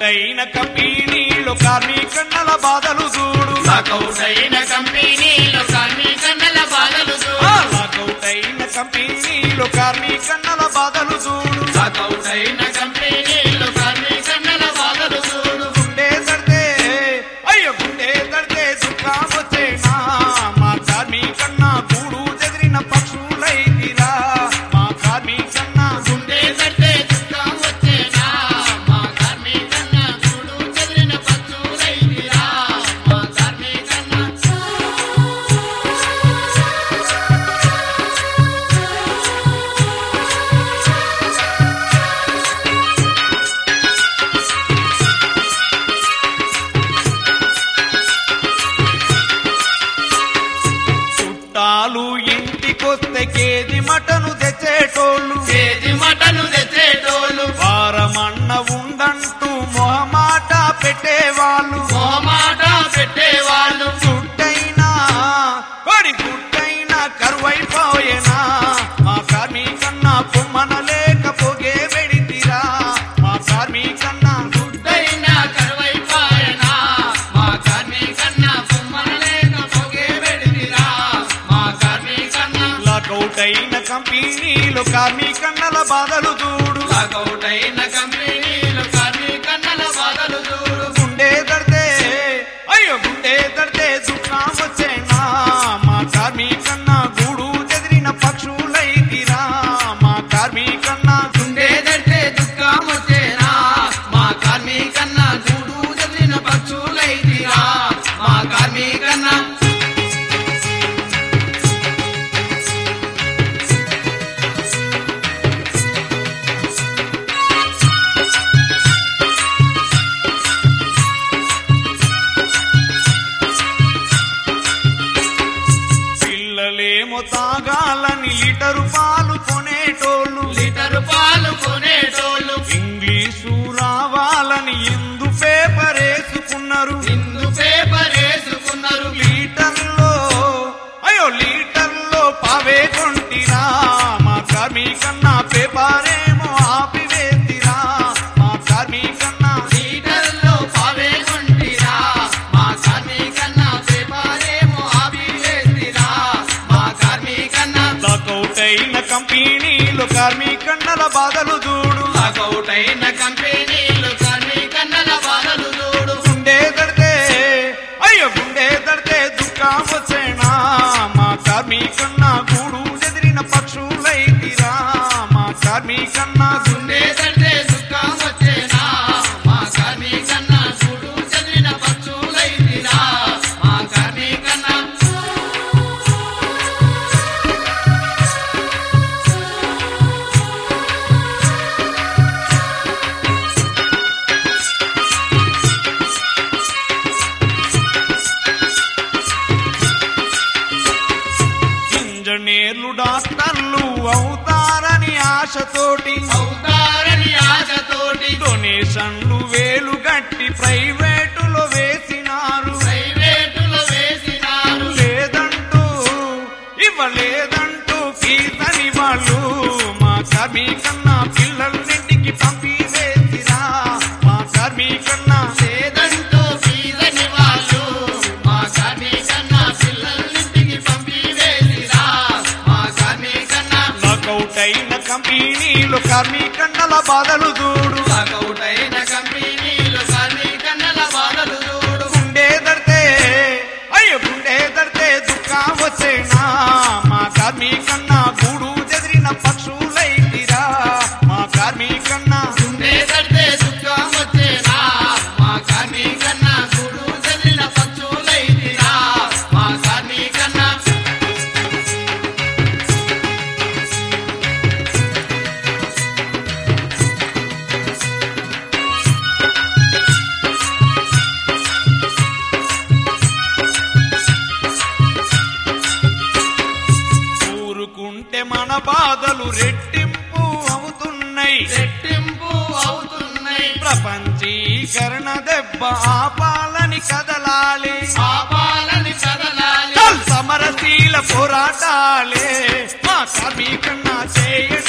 లాకౌటైన కంపెనీలు కార్మికన్నల బాధలు చూడు లాకౌటైన కంపెనీలు కార్మికన్నల బాధలు ఆ చూడు లాకౌటైన కంపెనీలు కార్మికన్నల బాధలు చూడు లాకౌటైన కంపెనీలు కార్మికన్నల బాధలు చూడు గుండె తడితే అయ్యో గుండె తడితే దుఃఖం వచ్చేనా మా కార్మికన్న గూడు చెదిరిన పక్షులైతిరా మా కార్మికన్న గుండె కట్టే దుఃఖం వచ్చేనా మా కార్మికన్న చూడు చెదిరిన పచ్చులైదిరా మా కార్మికన్న చుట్టాలు ఇంటికొస్తే కేజీ మటను తెచ్చేటోళ్ళు కేజీ మటను తెచ్చేటోళ్ళు వారమన్న ఉందంటూ మొహమాట పెట్టేవాళ్ళు మొహమాట పెట్టేవాళ్ళు చుట్టైనా కొడి గుట్టైనా కరువైపోయేనా మా కార్మికన్నా పొమ్మన లేక పొగే వెడితిరా మా కార్మికన్నా గుడ్డైనా కరువైపాయనా మా కార్మికన్న బొమ్మలేక పొగే పెడిదిరా మా కార్మికన్న లాకౌటైన కంపెనీలు కార్మికన్నల బాధలు చూడు లాకౌటైన కంపెనీలు కార్మికన్నల బాధలు చూడు గుండె దడితే అయ్యో గుండె దడితే దుఃఖం వచ్చేనా మా కార్మికన్నా గూడు చెదిరిన పక్షులైతిరా మా కార్మికన్నా గుండె దడితే దుఃఖం వచ్చేనా మా కార్మికన్న గూడు చదివిన పక్షులైదిరా మా కార్మికన్న పిల్లలేమో తాగాలని లీటరు పాలు కొనేటోళ్ళు లీటరు పాలు కొనేటోళ్ళు ఇంగ్లీషు రావాలని ఎందు పేపర్ వేసుకున్నారు ఇందు పేపర్ వేసుకున్నారు లీటర్లో అయ్యో లీటర్లో పావే కొంటిరా మా కార్మికన్నా పేపరేమో ఆపివేతిరా మా కార్మికన్నా లీటర్లో పావే కొంటిరా మా కార్మికన్న పేపరేమో ఆపి వేసిరా మా కార్మికన్న లాకౌటైన కంపెనీలు కార్మికన్నల బాధలు చూడు లాకౌటైన కంపెనీలు కార్మికన్నల బాధలు చూడు గుండె దడితే అయ్యో గుండె దడితే దుఃఖం వచ్చేనా మా కార్మికన్నా గూడు చెదిరిన పక్షులైతిరా మా కార్మికన్నా గుండె తడితే దుఃఖం వచ్చేనా మా కార్మికన్న చూడు చదివిన పక్షులైదిరా మా కార్మికన్న ఇంజనీర్లు డాక్టర్లు అవుతారని ఆశతోటి అవుతారని ఆశతోటి డొనేషన్లు వేలు గట్టి ప్రైవేటులో వేసినారు ప్రైవేటులో వేసినారు లేదంటూ ఇవ్వలేదంటూ ఫీజని వాళ్ళు మా కార్మికన్నా పిల్లల్నింటికి పంపి వేసిరా మా కార్మికన్నా లేదంటూ ఫీజని వాళ్ళు మా కార్మికన్న పిల్లలింటికి పంపి వేసిరా మా కార్మికన్న లాకౌటైన కంపెనీలు కార్మికన్నల బాధలు చూడు లాకౌటైన కంపెనీలు కార్మికన్నల బాధలు చూడు గుండె దడితే అయ్యో గుండె దడితే దుఃఖం వచ్చేనా మా కార్మికన్నా గూడు చెదిరిన పక్షులైతిరా మా కార్మికన్నా గుండె తడితే దుఃఖం వచ్చేనా మా కార్మికన్న చూడు చదివిన పక్షులైదిరా మా కార్మికన్న ఊరుకుంటే మన బాధలు రెట్టింపు అవుతున్నాయి రెట్టింపు అవుతున్నాయి ప్రపంచీకరణ దెబ్బ ఆపాలని కదలాలి పాపాలని కదలాలి చల్ సమరశీల పోరాటాలే మా కార్మికన్నా చేయని